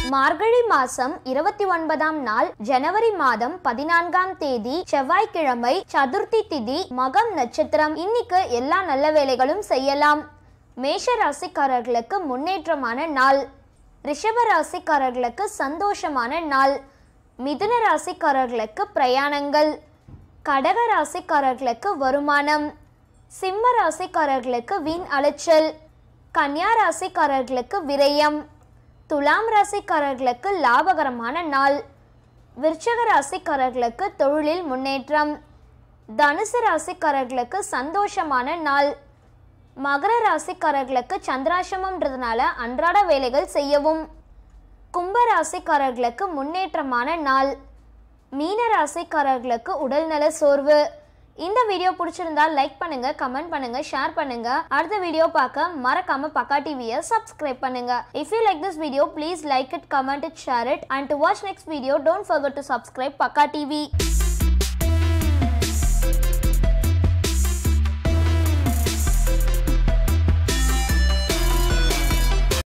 மார்கழி மாசம் இருபத்தி ஒன்பதாம் நாள் ஜனவரி மாதம் பதினான்காம் தேதி செவ்வாய்க்கிழமை சதுர்த்தி திதி மகம் நட்சத்திரம் இன்னைக்கு எல்லா நல்ல வேலைகளும் செய்யலாம் மேஷ ராசிக்காரர்களுக்கு முன்னேற்றமான நாள் ரிஷப ராசிக்காரர்களுக்கு சந்தோஷமான நாள் மிதுன ராசிக்காரர்களுக்கு பிரயாணங்கள் கடக ராசிக்காரர்களுக்கு வருமானம் சிம்ம ராசிக்காரர்களுக்கு வீண் அலைச்சல் கன்னியா ராசிக்காரர்களுக்கு விரயம் துலாம் ராசிக்காரர்களுக்கு லாபகரமான நாள் விருச்சக ராசிக்காரர்களுக்கு தொழிலில் முன்னேற்றம் தனுசு ராசிக்காரர்களுக்கு சந்தோஷமான நாள் மகர ராசிக்காரர்களுக்கு சந்திராசிரமம்ன்றதுனால அன்றாட வேலைகள் செய்யவும் கும்ப ராசிக்காரர்களுக்கு முன்னேற்றமான நாள் மீன ராசிக்காரர்களுக்கு உடல்நல சோர்வு இந்த வீடியோ பிடிச்சிருந்தா லைக் பண்ணுங்க கமெண்ட் பண்ணுங்க ஷேர் பண்ணுங்க அடுத்த வீடியோ பார்க்க மறக்காம பக்கா டிவியை சப்ஸ்கிரைப் பண்ணுங்க if you like this video please like it comment it share it and to watch next video don't forget to subscribe Pakka TV